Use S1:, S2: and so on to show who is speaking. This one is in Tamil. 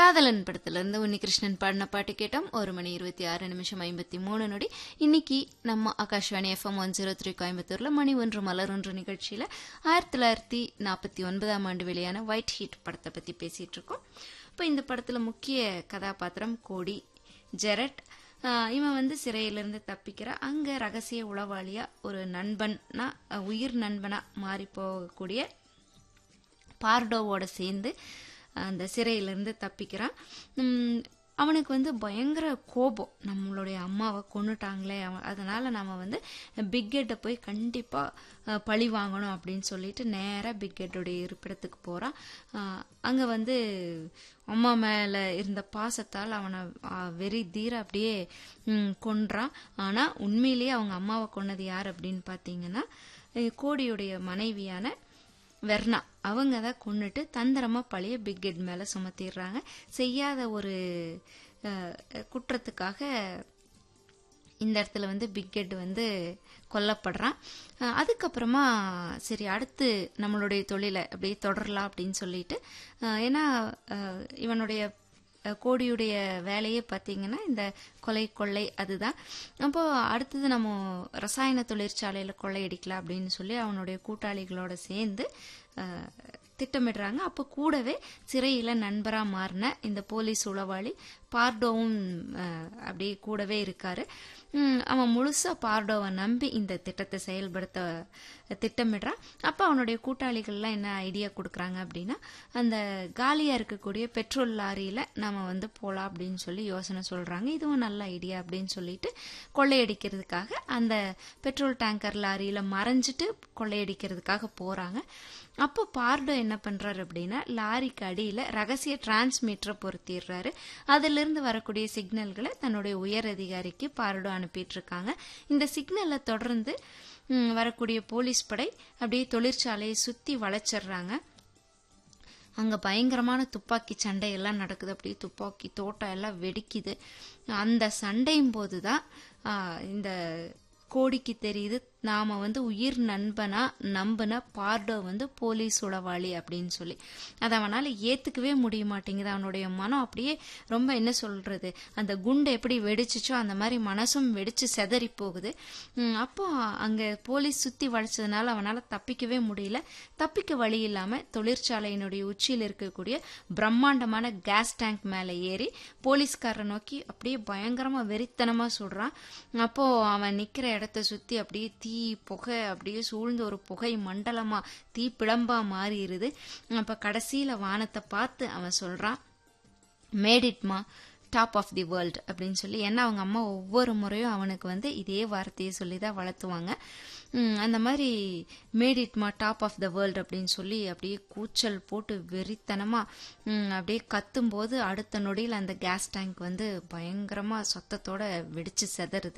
S1: காதலன் படத்துல இருந்து உன்னிகிருஷ்ணன் பாடின பாட்டு கேட்டோம் ஒரு மணி இருபத்தி ஆறு நிமிஷம் ஐம்பத்தி மூணு நொடி இன்னைக்கு நம்ம Akashvani FM one zero three கோயம்புத்தூர்ல மணி ஒன்று மலர் ஒன்று நிகழ்ச்சியில ஆயிரத்தி தொள்ளாயிரத்தி நாற்பத்தி ஒன்பதாம் ஆண்டு வெளியான ஒயிட் ஹீட் படத்தை பத்தி பேசிட்டு இருக்கோம் இப்போ இந்த படத்துல முக்கிய கதாபாத்திரம் கோடி ஜெரட் ஆஹ் இவன் வந்து சிறையிலிருந்து தப்பிக்கிற அங்க ரகசிய உளவாளியா ஒரு நண்பன்னா அஹ் உயிர் நண்பனா மாறி போகக்கூடிய பார்டோவோட சேர்ந்து அந்த சிறையிலேருந்து தப்பிக்கிறான் உம், அவனுக்கு வந்து பயங்கர கோபம் நம்மளுடைய அம்மாவை கொன்னுட்டாங்களே அவன் அதனால நம்ம வந்து பிக்கெட்டை போய் கண்டிப்பாக பழி வாங்கணும் அப்படின்னு சொல்லிட்டு நேராக பிக்கெட்டுடைய இருப்பிடத்துக்கு போகிறான் அங்கே வந்து அம்மா மேலே இருந்த பாசத்தால் அவனை ஆ, வெறி தீர அப்படியே ம், கொன்றான் ஆனால் உண்மையிலேயே அவங்க அம்மாவை கொன்னது யார் அப்படின்னு பார்த்தீங்கன்னா அஹ், கோடியுடைய மனைவியான வெர்னா அவங்க தான் கொன்னுட்டு தந்திரமா பழைய பிக்கெட் மேல சுமத்திடுறாங்க செய்யாத ஒரு அஹ், குற்றத்துக்காக இந்த இடத்துல வந்து பிக்கெட் வந்து கொல்லப்படுறான் அஹ், அதுக்கப்புறமா சரி அடுத்து நம்மளுடைய தொழிலை அப்படியே தொடரலாம் அப்படின்னு சொல்லிட்டு அஹ், ஏன்னா அஹ், இவனுடைய அஹ், கோடியுடைய வேலையே பார்த்தீங்கன்னா இந்த கொலை கொள்ளை அதுதான் அப்போ அடுத்தது நம்ம ரசாயன தொழிற்சாலையில் கொள்ளையடிக்கலாம் அப்படின்னு சொல்லி அவனுடைய கூட்டாளிகளோட சேர்ந்து அஹ், திட்டமிடுறாங்க அப்போ கூடவே சிறையில் நண்பராக மாறின இந்த போலீஸ் உளவாளி பார்டோவும் அஹ், அப்படியே கூடவே இருக்காரு உம், அவன் முழுசா பார்டோவை நம்பி இந்த திட்டத்தை செயல்படுத்த திட்டமிடுறான் அப்போ அவனுடைய கூட்டாளிகள்லாம் என்ன ஐடியா கொடுக்குறாங்க அப்படின்னா அந்த காலியாக இருக்கக்கூடிய பெட்ரோல் லாரியில் நம்ம வந்து போகலாம் அப்படின்னு சொல்லி யோசனை சொல்கிறாங்க இதுவும் நல்ல ஐடியா அப்படின்னு சொல்லிட்டு கொள்ளையடிக்கிறதுக்காக அந்த பெட்ரோல் டேங்கர் லாரியில் மறைஞ்சிட்டு கொள்ளையடிக்கிறதுக்காக போகிறாங்க அப்போ பார்டோ என்ன பண்றாரு அப்படின்னா லாரிக்கு அடியில் ரகசிய டிரான்ஸ்மீட்டரை பொருத்திடுறாரு அதிலிருந்து வரக்கூடிய சிக்னல்களை தன்னுடைய உயர் அதிகாரிக்கு பார்டோ அனுப்பிட்டு இருக்காங்க இந்த சிக்னலை தொடர்ந்து ம், வரக்கூடிய போலீஸ் படை அப்படியே தொழிற்சாலையை சுத்தி வளைச்சிடுறாங்க அங்க பயங்கரமான துப்பாக்கி சண்டை எல்லாம் நடக்குது அப்படியே துப்பாக்கி தோட்டம் எல்லாம் வெடிக்குது அந்த சண்டையும் போதுதான் ஆஹ், இந்த கோடிக்கு தெரியுது நாம வந்து உயிர் நண்பனா நம்பின பார்டோ வந்து போலீஸ் உளவாளி அப்படின்னு சொல்லி அதை அவனால ஏத்துக்கவே முடிய மாட்டேங்குது அவனுடைய மனம் அப்படியே ரொம்ப என்ன சொல்றது அந்த குண்டு எப்படி வெடிச்சுச்சோ அந்த மாதிரி மனசும் வெடிச்சு செதறி போகுது உம், அப்போ அங்க போலீஸ் சுத்தி வளைச்சதுனால அவனால தப்பிக்கவே முடியல தப்பிக்க வழி இல்லாம தொழிற்சாலையினுடைய உச்சியில் இருக்கக்கூடிய பிரம்மாண்டமான கேஸ் டேங்க் மேல ஏறி போலீஸ்காரரை நோக்கி அப்படியே பயங்கரமா வெறித்தனமா சுடுறான் அப்போ அவன் நிக்கிற இடத்த சுத்தி அப்படியே தீ புகை அப்படியே சூழ்ந்த ஒரு புகை மண்டலமா தீ பிளம்பா மாறிடுது அப்ப கடைசியில வானத்தை பார்த்து அவன் சொல்றான் made it ma top of the world அப்படின்னு சொல்லி ஏன்னா அவங்க அம்மா ஒவ்வொரு முறையும் அவனுக்கு வந்து இதே வார்த்தையை சொல்லி தான் வளர்த்துவாங்க உம், அந்த மாதிரி made it ma top of the world அப்படின்னு சொல்லி அப்படியே கூச்சல் போட்டு வெறித்தனமா உம், அப்படியே கத்தும்போது அடுத்த நொடியில் அந்த கேஸ் டேங்க் வந்து பயங்கரமா சத்தத்தோட வெடிச்சு செதறுது